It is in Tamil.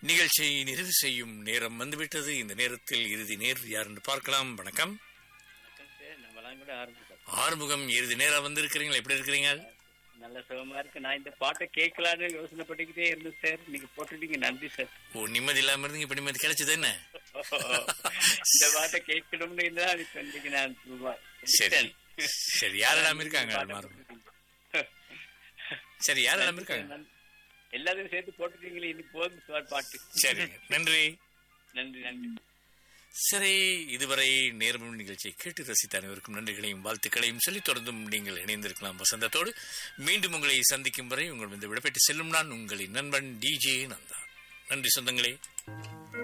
நிகழ்ச்சியை நிறைவு செய்யும் நேரம் வந்துவிட்டது இந்த நேரத்தில் இறுதி நேர் யார் என்று பார்க்கலாம் வணக்கம் வணக்கம் சார் நம்மளாம் கூட ஆரம்பிச்சோம் ஆறுமுகம் இறுதி நேரம் வந்திருக்கிறீங்களா எப்படி இருக்கிறீங்க நல்ல சுகமா இருக்கு நான் இந்த பாட்டை கேட்கலான்னு யோசனை பண்ணிக்கிட்டே இருந்தேன் சார் நீங்க போட்டுட்டீங்க நன்றி சார் ஓ நிம்மதி இல்லாம இருந்து இப்ப நிம்மதி கிடைச்சது என்ன இந்த பாட்டை கேட்கணும்னு இருந்தா அது சொன்னீங்க நான் சும்மா சரி விட்டேன். சரி யாரெல்லாம் இருக்காங்க பாட்டை மாறும் போட்டுட்டீங்க. சரி யாரெல்லாம் இருக்காங்க எல்லாத்தையும் சேர்த்து போட்டுட்டீங்களே இன்னைக்கு போதும் சார் பாட்டு சரி நன்றி நன்றி நன்றி சரி இதுவரை நேர்மும் நிகழ்ச்சியை கேட்டு ரசித்த அனைவருக்கும் நன்றிகளையும் வாழ்த்துக்களையும் சொல்லி தொடர்ந்தும் நீங்கள் இணைந்திருக்கலாம் வசந்தத்தோடு மீண்டும் உங்களை சந்திக்கும் வரை உங்கள் வந்து விடப்பட்டு செல்லும் நான் உங்களின் நண்பன் டிஜே நந்தா நன்றி சொந்தங்களே